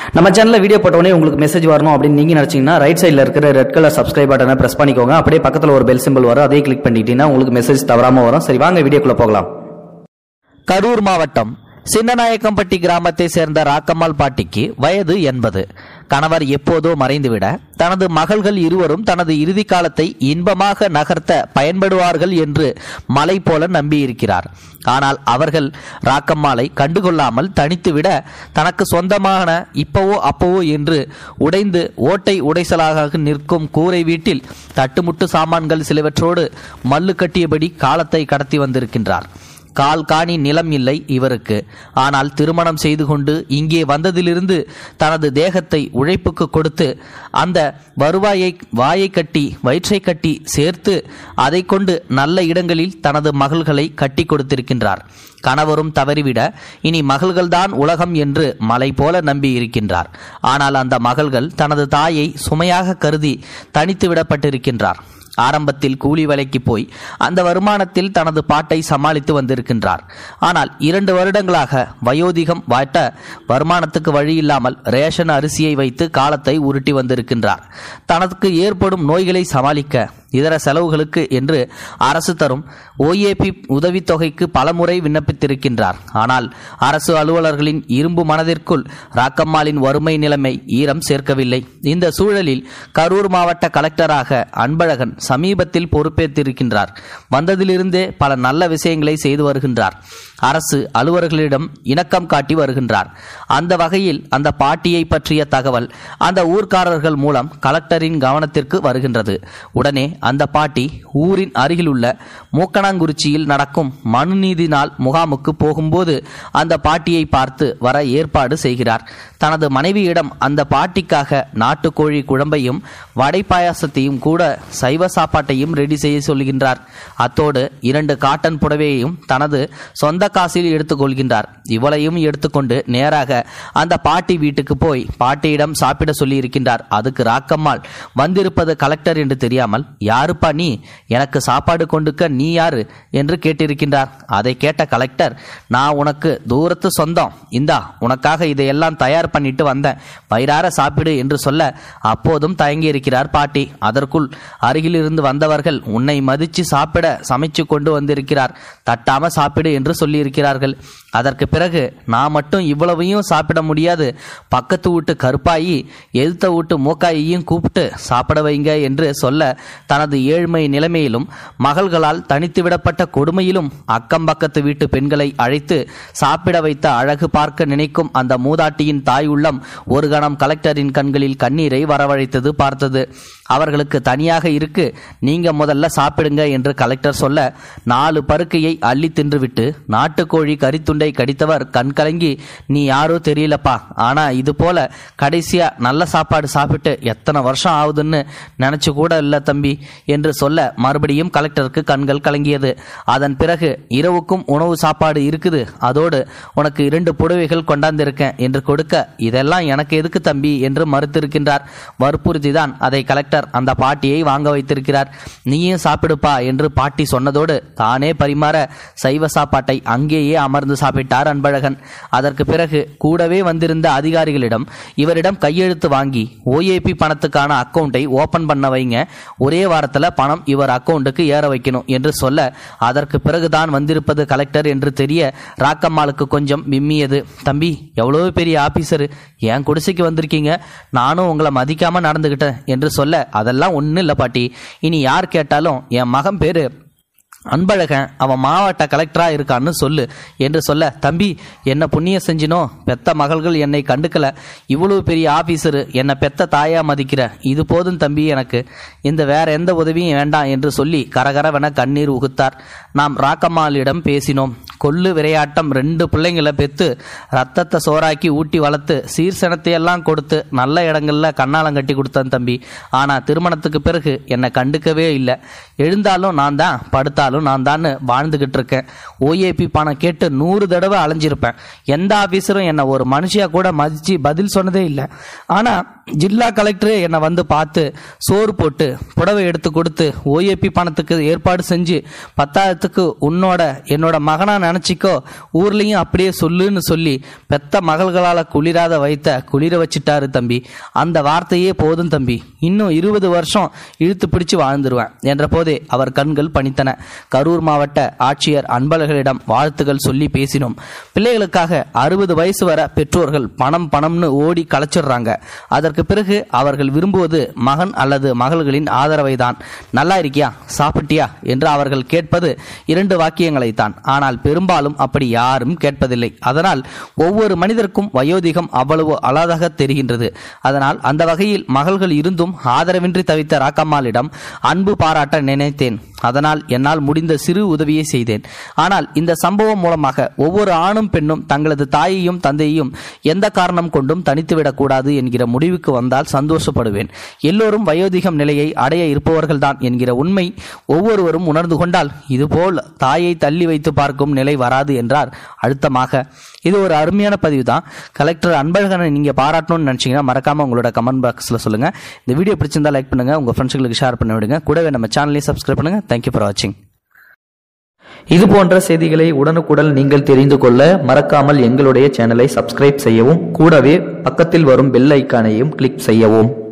நம்ம சேனலில் வீடியோ போட்டோடனே உங்களுக்கு மெசேஜ் வரணும் அப்படின்னு நீங்கள் நினச்சிங்கன்னா ரைட் சைடில் இருக்கிற ரெட் கலர் சப்ஸ்கிரைப் பட்டனை ப்ரெஸ் பண்ணிக்கோங்க அப்படியே பக்கத்தில் ஒரு பெல் சிம்பிள் வரும் அதையும் கிளிக் பண்ணிட்டீங்கன்னா உங்களுக்கு மெசேஜ் தவறாமல் வரும் சரி வாங்க வீடியோக்குள்ளே போகலாம் கரூர் மாவட்டம் சின்னநாயக்கம்பட்டி கிராமத்தை சேர்ந்த ராக்கம்மாள் பாட்டிக்கு வயது எண்பது கணவர் எப்போதோ மறைந்துவிட தனது மகள்கள் இருவரும் தனது இறுதி காலத்தை இன்பமாக நகர்த்த பயன்படுவார்கள் என்று மலை போல நம்பியிருக்கிறார் ஆனால் அவர்கள் ராக்கம்மாளை கண்டுகொள்ளாமல் தனித்துவிட தனக்கு சொந்தமான இப்பவோ அப்பவோ என்று உடைந்து ஓட்டை உடைசலாக நிற்கும் கூரை வீட்டில் தட்டுமுட்டு சாமான்கள் சிலவற்றோடு மல்லு கட்டியபடி காலத்தை கடத்தி வந்திருக்கின்றார் கால் காணி நிலம் இல்லை இவருக்கு ஆனால் திருமணம் செய்து கொண்டு இங்கே வந்ததிலிருந்து தனது தேகத்தை உழைப்புக்கு கொடுத்து அந்த வருவாயை வாயை கட்டி வயிற்றை கட்டி சேர்த்து அதை கொண்டு நல்ல இடங்களில் தனது மகள்களை கட்டி கொடுத்திருக்கின்றார் கணவரும் தவறிவிட இனி மகள்கள்தான் உலகம் என்று மலை போல நம்பி இருக்கின்றார் ஆனால் அந்த மகள்கள் தனது தாயை சுமையாக கருதி தனித்து விடப்பட்டிருக்கின்றார் ஆரம்பத்தில் கூலி வேலைக்கு போய் அந்த வருமானத்தில் தனது பாட்டை சமாளித்து வந்திருக்கின்றார் ஆனால் இரண்டு வருடங்களாக வயோதிகம் வாட்ட வருமானத்துக்கு வழி இல்லாமல் ரேஷன் அரிசியை வைத்து காலத்தை உருட்டி வந்திருக்கின்றார் தனக்கு ஏற்படும் நோய்களை சமாளிக்க இதர செலவுகளுக்கு என்று அரசு தரும் ஓஏபி உதவித்தொகைக்கு பலமுறை விண்ணப்பித்திருக்கின்றார் ஆனால் அரசு அலுவலர்களின் இரும்பு மனதிற்குள் ராக்கம்மாளின் வறுமை நிலைமை ஈரம் சேர்க்கவில்லை இந்த சூழலில் கரூர் மாவட்ட கலெக்டராக அன்பழகன் சமீபத்தில் பொறுப்பேற்றிருக்கின்றார் வந்ததிலிருந்தே பல நல்ல விஷயங்களை செய்து வருகின்றார் அரசு அலுவலர்களிடம் இணக்கம் காட்டி வருகின்றார் அந்த வகையில் அந்த பாட்டியை பற்றிய தகவல் அந்த ஊர்க்காரர்கள் மூலம் கலெக்டரின் கவனத்திற்கு வருகின்றது உடனே அந்த பாட்டி ஊரின் அருகிலுள்ள மூக்கனாங்குறிச்சியில் நடக்கும் மனுநீதி நாள் முகாமுக்கு போகும்போது அந்த பாட்டியை பார்த்து வர ஏற்பாடு செய்கிறார் தனது மனைவியிடம் அந்த பாட்டிக்காக நாட்டுக்கோழி குழம்பையும் வடை பாயாசத்தையும் கூட சைவ சாப்பாட்டையும் ரெடி செய்ய சொல்கின்றார் அத்தோடு இரண்டு காட்டன் புடவையையும் தனது சொந்த காசில் எடுத்துக்கொள்கின்றார் இவளையும் எடுத்துக்கொண்டு நேராக அந்த பாட்டி வீட்டுக்கு போய் பாட்டியிடம் சாப்பிட சொல்லி இருக்கின்றார் அதுக்கு ராக்கம்மாள் வந்திருப்பது கலெக்டர் என்று தெரியாமல் யாருப்பா நீ எனக்கு சாப்பாடு கொண்டுக்க நீ யாரு என்று கேட்டிருக்கின்றார் அதை கேட்ட கலெக்டர் நான் உனக்கு தூரத்து சொந்தம் இந்தா உனக்காக இதையெல்லாம் தயார் பண்ணிட்டு வந்தேன் வயிறார சாப்பிடு என்று சொல்ல அப்போதும் தயங்கி இருக்கிறார் பாட்டி அதற்குள் அருகிலிருந்து வந்தவர்கள் உன்னை மதிச்சு சாப்பிட சமைச்சு கொண்டு வந்திருக்கிறார் தட்டாம சாப்பிடு என்று சொல்லியிருக்கிறார்கள் அதற்கு பிறகு நான் மட்டும் இவ்வளவையும் சாப்பிட முடியாது பக்கத்து வீட்டு கருப்பாயி எதிர்த்த வீட்டு மூக்காயையும் கூப்பிட்டு சாப்பிட வைங்க என்று சொல்ல தனது ஏழ்மை நிலைமையிலும் மகள்களால் தனித்து விடப்பட்ட கொடுமையிலும் அக்கம் பக்கத்து வீட்டு பெண்களை அழைத்து சாப்பிட வைத்த அழகு பார்க்க நினைக்கும் அந்த மூதாட்டியின் தாய் உள்ளம் ஒரு கணம் கலெக்டரின் கண்களில் கண்ணீரை வரவழைத்தது பார்த்தது அவர்களுக்கு தனியாக இருக்கு நீங்க முதல்ல சாப்பிடுங்க என்று கலெக்டர் சொல்ல நாலு பருக்கையை அள்ளி தின்றுவிட்டு நாட்டுக்கோழி கரித்துண்டை கடித்தவர் கண் கலங்கி நீ யாரோ தெரியலப்பா ஆனா இது போல கடைசியா நல்ல சாப்பாடு சாப்பிட்டு எத்தனை வருஷம் ஆகுதுன்னு நினைச்சு கூட இல்ல தம்பி என்று சொல்ல மறுபடியும் கலெக்டருக்கு கண்கள் கலங்கியது அதன் பிறகு இரவுக்கும் உணவு சாப்பாடு இருக்குது அதோடு உனக்கு இரண்டு புடவைகள் கொண்டாந்திருக்கேன் என்று கொடுக்க இதெல்லாம் எனக்கு எதுக்கு தம்பி என்று மறுத்திருக்கின்றார் வற்புறுத்திதான் அதை கலெக்டர் அந்த பாட்டியை வாங்க வைத்திருக்கிறார் நீயும் சாப்பிடுப்பா என்று பாட்டி சொன்னதோடு தானே பரிமாற சைவ சாப்பாட்டை அங்கேயே அமர்ந்து சாப்பிட்டார் அன்பழகன் அதற்கு பிறகு கூடவே வந்திருந்த அதிகாரிகளிடம் இவரிடம் கையெழுத்து வாங்கி ஓஏபி பணத்துக்கான அக்கவுண்டை ஓபன் பண்ண வைங்க ஒரே வாரத்தில் பணம் இவர் அக்கவுண்டுக்கு ஏற வைக்கணும் என்று சொல்ல அதற்கு பிறகுதான் வந்திருப்பது கலெக்டர் என்று தெரிய ராக்கம்மாளுக்கு கொஞ்சம் விம்மியது தம்பி எவ்வளவு பெரிய ஆபீசர் என் குடிசைக்கு வந்திருக்கீங்க நானும் உங்களை மதிக்காம நடந்துகிட்டேன் என்று சொல்ல அதெல்லாம் ஒன்றும் இல்லை பாட்டி இனி யார் கேட்டாலும் என் மகன் பேரு அன்பழகன் அவன் மாவட்ட கலெக்டரா இருக்கான்னு சொல்லு என்று சொல்ல தம்பி என்ன புண்ணியம் செஞ்சினோ பெத்த மகள்கள் என்னை கண்டுக்கல இவ்வளவு பெரிய ஆபீசரு என்னை பெத்த தாயா மதிக்கிற இது போதும் தம்பி எனக்கு இந்த வேற எந்த உதவியும் வேண்டாம் என்று சொல்லி கரகரவென கண்ணீர் உகுத்தார் நாம் ராக்கம்மாளிடம் பேசினோம் கொள்ளு விளையாட்டம் ரெண்டு பிள்ளைங்களை பெத்து ரத்தத்தை சோறாக்கி ஊட்டி வளர்த்து சீர்சனத்தை எல்லாம் கொடுத்து நல்ல இடங்கள்ல கண்ணாலம் கட்டி கொடுத்தேன் தம்பி ஆனா திருமணத்துக்கு பிறகு என்னை கண்டுக்கவே இல்லை எழுந்தாலும் நான் தான் படுத்தாலும் நான் தான் வாழ்ந்துகிட்டு இருக்கேன் ஓஏபி பணம் கேட்டு நூறு தடவை அலைஞ்சிருப்பேன் எந்த ஆபீசரும் என்னை ஒரு மனுஷியா கூட மதிச்சு பதில் சொன்னதே இல்லை ஆனா ஜில்லா கலெக்டரே என்னை வந்து பார்த்து சோறு போட்டு புடவை எடுத்து கொடுத்து ஓஏபி பணத்துக்கு ஏற்பாடு செஞ்சு பத்தாயிரத்துக்கு உன்னோட என்னோட மகனா நினச்சிக்கோ ஊர்லேயும் அப்படியே சொல்லுன்னு சொல்லி பெத்த மகள்களால் குளிராத வைத்த குளிர வச்சிட்டாரு தம்பி அந்த வார்த்தையே போதும் தம்பி இன்னும் இருபது வருஷம் இழுத்து பிடிச்சு வாழ்ந்துருவேன் என்ற போதே அவர் கண்கள் பணித்தன கரூர் மாவட்ட ஆட்சியர் அன்பழகளிடம் வாழ்த்துகள் சொல்லி பேசினோம் பிள்ளைகளுக்காக அறுபது வயசு வர பெற்றோர்கள் பணம் பணம்னு ஓடி களைச்சிடுறாங்க அதற்கு பிறகு அவர்கள் விரும்புவது மகன் அல்லது மகள்களின் ஆதரவை தான் நல்லா இருக்கியா சாப்பிட்டியா என்று அவர்கள் கேட்பது இரண்டு வாக்கியங்களை தான் ஆனால் பெரும்பாலும் அப்படி யாரும் கேட்பதில்லை அதனால் ஒவ்வொரு மனிதருக்கும் வயோதிகம் அவ்வளவு அழகாக தெரிகின்றது அதனால் அந்த வகையில் மகள்கள் இருந்தும் ஆதரவின்றி தவித்த ராக்கம்மாளிடம் அன்பு பாராட்ட நினைத்தேன் அதனால் என்னால் முடிந்த சிறு உதவியை செய்தேன் ஆனால் இந்த சம்பவம் மூலமாக ஒவ்வொரு ஆணும் பெண்ணும் தங்களது தாயையும் தந்தையையும் எந்த காரணம் கொண்டும் தனித்துவிடக்கூடாது என்கிற முடிவுக்கு வந்தால் சந்தோஷப்படுவேன் எல்லோரும் வயோதிகம் நிலையை அடைய இருப்பவர்கள்தான் என்கிற உண்மை ஒவ்வொருவரும் உணர்ந்து கொண்டால் இதுபோல் தாயை தள்ளி வைத்து பார்க்கும் நிலை வராது என்றார் அழுத்தமாக இது ஒரு அருமையான பதிவு தான் கலெக்டர் அன்பழகனை நீங்க பாராட்டணும்னு நினைச்சீங்கன்னா மறக்காம உங்களோட கமெண்ட் பாக்ஸ்ல சொல்லுங்க இந்த வீடியோ பிடிச்சிருந்தா லைக் பண்ணுங்க உங்க ஃப்ரெண்ட்ஸ்களுக்கு ஷேர் பண்ணி விடுங்க கூடவே நம்ம சேனலையும் சப்ஸ்கிரைப் பண்ணுங்க தேங்க்யூ ஃபார் வாட்சிங் இது போன்ற செய்திகளை உடனுக்குடன் நீங்கள் தெரிந்து கொள்ள மறக்காமல் எங்களுடைய சேனலை சப்ஸ்கிரைப் செய்யவும் கூடவே பக்கத்தில் வரும் பெல் ஐக்கானையும் கிளிக் செய்யவும்